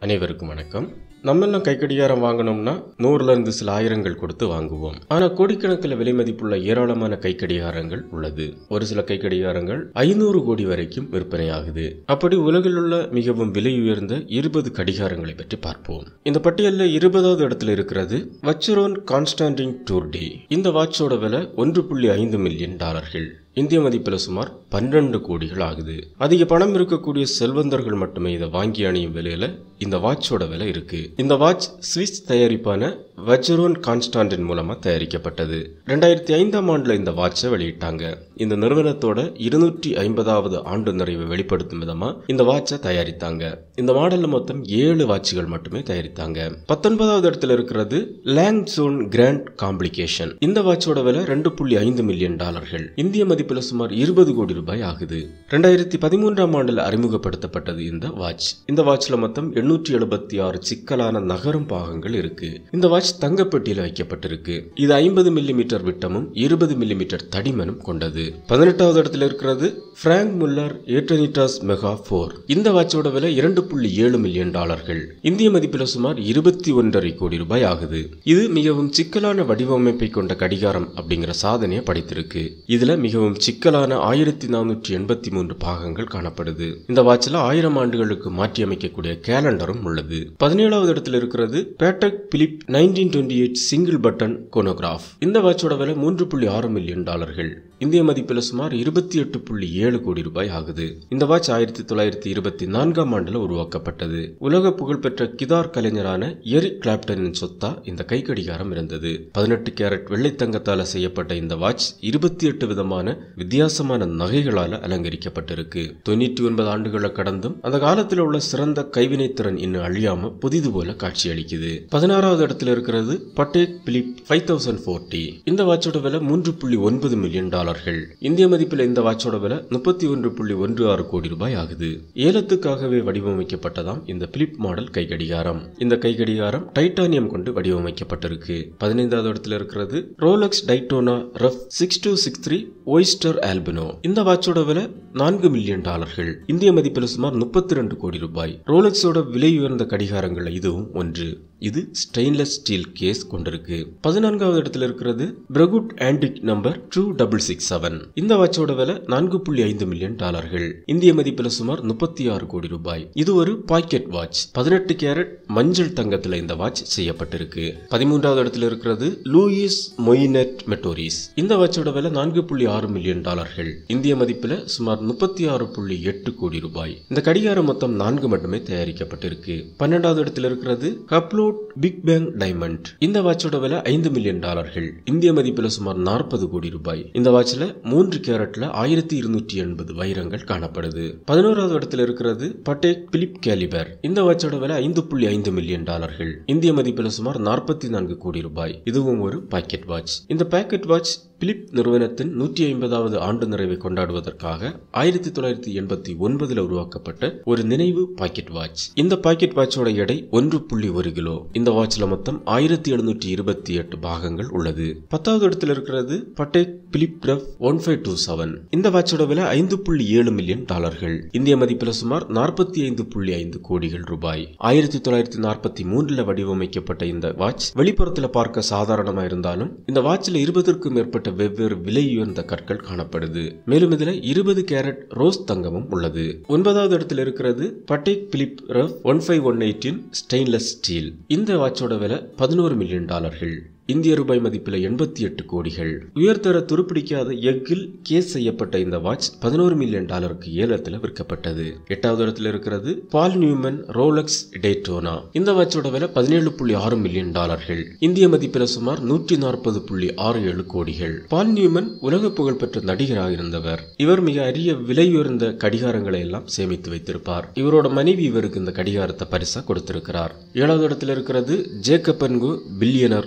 அனைவருக்கும் வணக்கம் நம்ம எல்லாம் கைக்கடிகாரம் வாங்கணும்னா நூறுல இருந்து சில ஆயிரங்கள் கொடுத்து வாங்குவோம் ஆனா கோடிக்கணக்கில் விலை மதிப்புள்ள ஏராளமான கைக்கடிகாரங்கள் உள்ளது ஒரு சில கைக்கடிகாரங்கள் ஐநூறு கோடி வரைக்கும் விற்பனையாகுது அப்படி உலகில் உள்ள மிகவும் விலை உயர்ந்த இருபது கடிகாரங்களை பற்றி பார்ப்போம் இந்த பட்டியலில் இருபதாவது இடத்துல இருக்கிறது வச்சரோன் கான்ஸ்டான்டின் டூர்டே இந்த வாட்சோட விலை ஒன்று புள்ளி ஐந்து மில்லியன் டாலர்கள் இந்திய மதிப்பில் சுமார் பன்னெண்டு கோடிகள் ஆகுது அதிக பணம் இருக்கக்கூடிய செல்வந்தர்கள் மட்டுமே இதை வாங்கி அணியும் விலையில இந்த வாட்சோட விலை இருக்கு இந்த வாட்ச் சுவிஸ் தயாரிப்பான வஜரோன் கான்ஸ்டான்டின் மூலமா தயாரிக்கப்பட்டது ரெண்டாயிரத்தி ஐந்தாம் ஆண்டுல இந்த வாட்சை வெளியிட்டாங்க இந்த நிறுவனத்தோட இருநூற்றி ஐம்பதாவது ஆண்டு நிறைவை வெளிப்படுத்தும் விதமா இந்த வாட்சை தயாரித்தாங்க இந்த மாடல்ல மொத்தம் ஏழு வாட்சுகள் மட்டுமே தயாரித்தாங்க பத்தொன்பதாவது இடத்துல இருக்கிறது லேங் ஜோன் கிராண்ட் காம்ப்ளிகேஷன் இந்த வாட்சோட விலை ரெண்டு புள்ளி ஐந்து மில்லியன் டாலர்கள் இந்திய மதிப்புல சுமார் இருபது கோடி ரூபாய் ஆகுது ரெண்டாயிரத்தி பதிமூன்றாம் ஆண்டில் அறிமுகப்படுத்தப்பட்டது இந்த வாட்ச் இந்த வாட்ச்ல மொத்தம் எண்ணூற்றி எழுபத்தி ஆறு சிக்கலான நகரும் பாகங்கள் இருக்கு இந்த வாட்ச் தங்கப்பெட்டியில் வைக்கப்பட்டிருக்கு இது ஐம்பது மில்லிமீட்டர் விட்டமும் இருபது மில்லிமீட்டர் தடிமனும் கொண்டது பதினெட்டாவது இடத்துல இருக்கிறது Franck Muller Aeternitas mega four இந்த வாட்சோட விலை இரண்டு புள்ளி ஏழு மில்லியன் டாலர்கள் இந்திய மதிப்பில் சுமார் இருபத்தி ஒன்றரை கோடி ரூபாய் ஆகுது இது மிகவும் சிக்கலான வடிவமைப்பை கொண்ட கடிகாரம் அப்படிங்கிற சாதனையை படைத்திருக்கு இதுல மிகவும் சிக்கலான ஆயிரத்தி நானூற்றி எண்பத்தி மூன்று பாகங்கள் காணப்படுது இந்த வாட்சில் ஆயிரம் ஆண்டுகளுக்கு மாற்றி அமைக்கக்கூடிய கேலண்டரும் உள்ளது பதினேழாவது இடத்துல இருக்கிறது Patek Philippe nineteen twenty eight single button chronograph இந்த வாட்சோட விலை மூன்று புள்ளி ஆறு மில்லியன் டாலர்கள் இந்திய மதிப்பில் சுமார் இருபத்தி எட்டு புள்ளி ஏழு கோடி ரூபாய் ஆகுது இந்த வாட்ச் ஆயிரத்தி தொள்ளாயிரத்தி இருபத்தி நான்காம் ஆண்டுல உருவாக்கப்பட்டது உலக புகழ்பெற்ற கிதார் கலைஞரான எரிக் கிளாப்டனின் சொத்தா இந்த கைக்கடிகாரம் இருந்தது பதினெட்டு கேரட் வெள்ளைத்தங்கத்தால செய்யப்பட்ட இந்த வாட்ச் இருபத்தி எட்டு விதமான வித்தியாசமான நகைகளால அலங்கரிக்கப்பட்டிருக்கு தொண்ணூற்றி ஒன்பது ஆண்டுகளை கடந்தும் அந்த காலத்தில் உள்ள சிறந்த கைவினைத்திறன் இன்னும் அழியாம புதிது போல காட்சி அளிக்குது பதினாறாவது இடத்துல இருக்கிறது Patek Philippe five thousand forty இந்த வாட்சோட விலை மூன்று புள்ளி ஒன்பது மில்லியன் டாலர்கள் இந்திய மதிப்பில் இந்த வாட்சோட விலை முப்பத்தி ஒன்று புள்ளி ஒன்று ஆறு கோடி ரூபாய் ஆகுது ஏலத்துக்காகவே வடிவமைக்கப்பட்டதாம் இந்த பிலிப் மாடல் கைகடிகாரம் இந்த கைகடிகாரம் டைட்டானியம் கொண்டு வடிவமைக்கப்பட்டிருக்கு பதினைந்தாவது இடத்துல இருக்கிறது Rolex Daytona ref six two six three Oyster Albino இந்த வாட்சோட விலை நான்கு மில்லியன் டாலர்கள் இந்திய மதிப்பில் சுமார் முப்பத்தி ரெண்டு கோடி ரூபாய் ரோலக்ஸோட விலை உயர்ந்த கடிகாரங்கள் இதுவும் ஒன்று இது ஸ்டெயின்லெஸ் ஸ்டீல் கேஸ் கொண்டிருக்கு பதினான்காவது இடத்துல இருக்கிறது Breguet antique number two double six seven இந்த வாட்சோட விலை நான்கு புள்ளி ஐந்து மில்லியன் டாலர்கள் இந்திய மதிப்பில் சுமார் முப்பத்தி ஆறு கோடி ரூபாய் இது ஒரு பாக்கெட் வாட்ச் பதினெட்டு கேரட் மஞ்சள் தங்கத்துல இந்த வாட்ச் செய்யப்பட்டிருக்கு பதிமூன்றாவது இடத்துல இருக்கிறது லூயிஸ் மொயினெட் மெட்டோரிஸ் இந்த வாட்சோட விலை நான்கு புள்ளி ஆறு மில்லியன் டாலர்கள் இந்திய மதிப்பில் சுமார் முப்பத்தி ஆறு புள்ளி எட்டு கோடி ரூபாய் இந்த கடிகாரம் மொத்தம் நான்கு மட்டுமே தயாரிக்கப்பட்டிருக்கு பன்னெண்டாவது இடத்துல இருக்கிறது கப்லோட் பிக் பேங் டைமண்ட் இந்த வாட்சோட விலை ஐந்து மில்லியன் டாலர்கள் இந்திய மதிப்பில் சுமார் நாற்பது கோடி ரூபாய் இந்த வாட்ச்ல மூன்று கேரட்ல ஆயிரத்தி இருநூற்றி எண்பது வைரங்கள் காணப்படுது பதினோராவது இடத்துல இருக்கிறது பட்டேக் பிலிப் கேலிபர் இந்த வாட்சோட விலை ஐந்து புள்ளி ஐந்து மில்லியன் டாலர்கள் இந்திய மதிப்பில் சுமார் நாற்பத்தி நான்கு கோடி ரூபாய் இதுவும் ஒரு பாக்கெட் வாட்ச் இந்த பாக்கெட் வாட்ச் பிலிப் நிறுவனத்தின் நூற்றி ஐம்பதாவது ஆண்டு நிறைவை கொண்டாடுவதற்காக ஆயிரத்தி தொள்ளாயிரத்தி எண்பத்தி ஒன்பதுல உருவாக்கப்பட்ட ஒரு நினைவு பாக்கெட் வாட்ச் இந்த பாக்கெட் வாட்சோட எடை ஒன்று புள்ளி ஒரு கிலோ இந்த வாட்ச்ல மொத்தம் ஆயிரத்தி எழுநூற்றி இருபத்தி எட்டு பாகங்கள் உள்ளது பத்தாவது இடத்துல இருக்கிறது Patek Philippe ref one five two seven இந்த வாட்சோட விலை ஐந்து புள்ளி ஏழு மில்லியன் டாலர்கள் இந்திய மதிப்பில் சுமார் நாற்பத்தி ஐந்து புள்ளி ஐந்து கோடிகள் ரூபாய் ஆயிரத்தி தொள்ளாயிரத்தி நாற்பத்தி மூன்றுல வடிவமைக்கப்பட்ட இந்த வாட்ச் வெளிப்புறத்துல பார்க்க சாதாரணமா இருந்தாலும் இந்த வாட்ச்ல இருபதற்கும் மேற்பட்ட வெவ்வேறு விலை உயர்ந்த கற்கள் காணப்படுது மேலும் இதுல இருபது கேரட் ரோஸ் தங்கமும் உள்ளது ஒன்பதாவது இடத்துல இருக்கிறது Patek Philippe ref one five one எயிட்டின் ஸ்டெயின்லெஸ் ஸ்டீல் இந்த வாட்சோட விலை பதினோரு மில்லியன் டாலர்கள் இந்திய ரூபாய் மதிப்பில் எண்பத்தி எட்டு கோடிகள் உயர்தர துருப்பிடிக்காத எஃகில் கேஸ் செய்யப்பட்ட இந்த வாட்ச் பதினோரு மில்லியன் டாலருக்கு ஏலத்தில் விற்கப்பட்டது எட்டாவது இடத்துல இருக்கிறது பால் நியூமன் ரோலக்ஸ் டேட்டோனா இந்த வாட்சோட விலை பதினேழு புள்ளி ஆறு மில்லியன் டாலர்கள் இந்திய மதிப்பில் சுமார் நூற்றி நாற்பது புள்ளி ஆறு ஏழு கோடிகள் பால் நியூமன் உலக புகழ்பெற்ற நடிகராக இருந்தவர் இவர் மிக அரிய விலையுயர்ந்த கடிகாரங்களை எல்லாம் சேமித்து வைத்திருப்பார் இவரோட மனைவி இவருக்கு இந்த கடிகாரத்தை பரிசா கொடுத்திருக்கிறார் ஏழாவது இடத்துல இருக்கிறது Jacob and co billionaire watch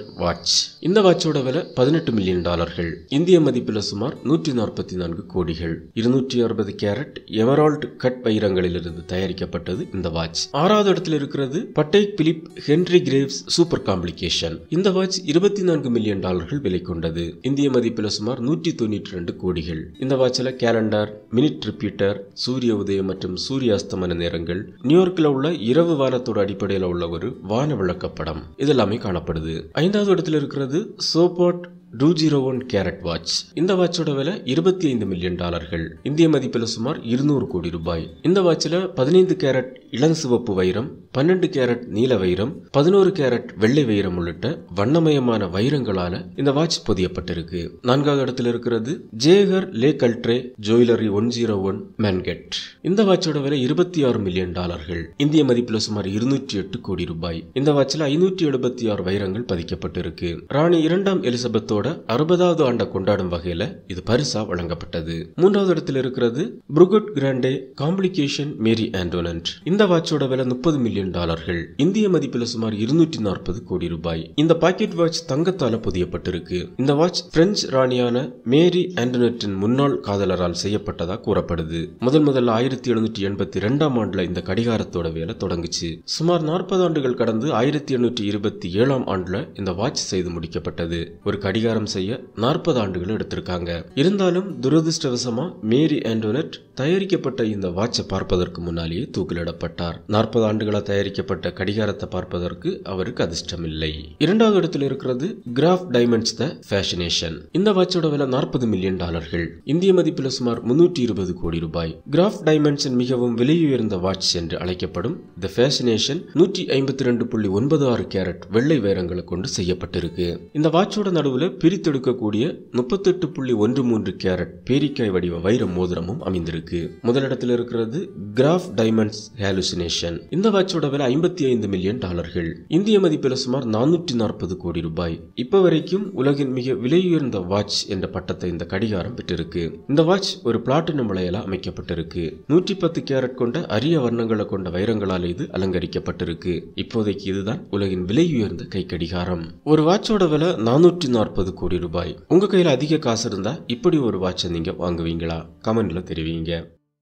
watch இந்த வாட்சோட விலை பதினெட்டு மில்லியன் டாலர்கள் இந்திய மதிப்பில் சுமார் நூற்றி நாற்பத்தி நான்கு கோடிகள் இருநூற்றி அறுபது கேரட் எமரால்ட் கட் வைரங்களிலிருந்து தயாரிக்கப்பட்டது இந்த வாட்ச் ஆறாவது இடத்துல இருக்கிறது Patek Philippe Henry Graves super complication இந்த வாட்ச் இருபத்தி நான்கு மில்லியன் டாலர்கள் விலை கொண்டது இந்திய மதிப்பில் சுமார் நூற்றி தொண்ணூற்றி ரெண்டு கோடிகள் இந்த வாட்சில் கேலண்டர் மினிட் ரிப்பீட்டர் சூரிய உதயம் மற்றும் சூரிய அஸ்தமன நேரங்கள் நியூயார்க்கில் உள்ள இரவு வானத்தோட அடிப்படையில் உள்ள ஒரு வான விளக்கப்படம் இதெல்லாமே காணப்படுது ஐந்தாவது இடத்துல இருக்கிறது Chopard two zero one carat watch இந்த வாட்சோட விலை இருபத்தி ஐந்து மில்லியன் டாலர்கள் இந்திய மதிப்பில் சுமார் இருநூறு கோடி ரூபாய் இந்த வாட்சில் பதினைந்து கேரட் இளஞ்சிவப்பு வைரம் பன்னெண்டு கேரட் நீல வைரம் பதினோரு கேரட் வெள்ளை வைரம் உள்ளிட்ட வண்ணமயமான வைரங்களால இந்த வாட்ச் பொதியப்பட்டிருக்கு நான்காவது இடத்துல இருக்கிறது Jaeger Le Coultre jewellery one zero one manchette இந்த வாட்சோட விலை இருபத்தி ஆறு மில்லியன் டாலர்கள் இந்திய மதிப்பில் சுமார் இருநூற்றி எட்டு கோடி ரூபாய் இந்த வாட்சில் ஐநூற்றி எழுபத்தி ஆறு வைரங்கள் பதிக்கப்பட்டிருக்கு ராணி இரண்டாம் எலிசபெத்தோட அறுபதாவது ஆண்டை கொண்டாடும் வகையில இது பரிசா வழங்கப்பட்டது மூன்றாவது இடத்தில் இருக்கிறது புருகட் கிராண்டே காம்ப்ளிகேஷன் மேரி ஆண்டோனன்ட் இந்த வாட்சோட விலை முப்பது மில்லியன் டாலர்கள் இந்திய மதிப்பில் சுமார் இருநூற்றி நாற்பது கோடி ரூபாய் இந்த பாக்கெட் வாட்ச் தங்கத்தால பொதியப்பட்டிருக்கு இந்த வாட்ச் பிரெஞ்சு ராணியான மேரி ஆண்டோனட்டின் முன்னாள் காதலரால் செய்யப்பட்டதா கூறப்படுது முதல் முதல்ல ஆயிரத்தி எழுநூற்றி எண்பத்தி ரெண்டாம் ஆண்டுல இந்த கடிகாரத்தோட வேலை தொடங்குச்சு சுமார் நாற்பது ஆண்டுகள் கடந்து ஆயிரத்தி எண்ணூற்றி இருபத்தி ஏழாம் ஆண்டுல இந்த வாட்ச் செய்து முடிக்கப்பட்டது ஒரு கடிகாரம் செய்ய நாற்பது ஆண்டுகள் எடுத்திருக்காங்க இருந்தாலும் துரதிருஷ்டவசமா மேரி ஆண்டோனட் தயாரிக்கப்பட்ட இந்த வாட்சை பார்ப்பதற்கு முன்னாலேயே தூக்கிலிடப்பட்டார் நாற்பது ஆண்டுகளா தயாரிக்கப்பட்ட கடிகாரத்தை பார்ப்பதற்கு அவருக்கு அதிர்ஷ்டம் இல்லை இரண்டாவது இடத்தில் இருக்கிறது கிராஃப் டைமண்ட்ஸ் த ஃபேஷனேஷன் இந்த வாட்சோட விலை நாற்பது மில்லியன் டாலர்கள் இந்திய மதிப்பில் சுமார் முன்னூற்றி இருபது கோடி ரூபாய் கிராஃப் டைமண்ட்ஸின் மிகவும் விலையுயர்ந்த வாட்ச் என்று அழைக்கப்படும் த ஃபேஷனேஷன் நூற்றி ஐம்பத்தி ரெண்டு புள்ளி ஒன்பது ஆறு கேரட் வெள்ளை வைரங்களை கொண்டு செய்யப்பட்டிருக்கு இந்த வாட்சோட நடுவில் பிரித்தெடுக்கக்கூடிய முப்பத்தெட்டு புள்ளி ஒன்று மூன்று கேரட் பேரிக்காய் வடிவ வைர மோதிரமும் அமைந்திருக்கு முதலிடத்தில் இருக்கிறது கிராஃப் டைமண்ட்ஸ் ஹாலுசினேஷன் இந்த வாட்சோட விலை ஐம்பத்தி ஐந்து மில்லியன் டாலர்கள் இந்திய மதிப்பில் சுமார் நானூற்றி நாற்பது கோடி ரூபாய் இப்ப வரைக்கும் உலகின் மிக விலையுயர்ந்த வாட்ச் என்ற பட்டத்தை இந்த கடிகாரம் பெற்றிருக்கு இந்த வாட்ச் ஒரு பிளாட்டினம் விலையில அமைக்கப்பட்டிருக்கு நூற்றி பத்து கேரட் கொண்ட அரிய வர்ணங்களை கொண்ட வைரங்களால் இது அலங்கரிக்கப்பட்டிருக்கு இப்போதைக்கு இதுதான் உலகின் விலையுயர்ந்த கை கடிகாரம் ஒரு வாட்சோட விலை நானூற்றி நாற்பது கோடி ரூபாய் உங்க கையில அதிக காசு இருந்தா இப்படி ஒரு வாட்சை நீங்க வாங்குவீங்களா கமெண்ட்ல தெரிவிங்க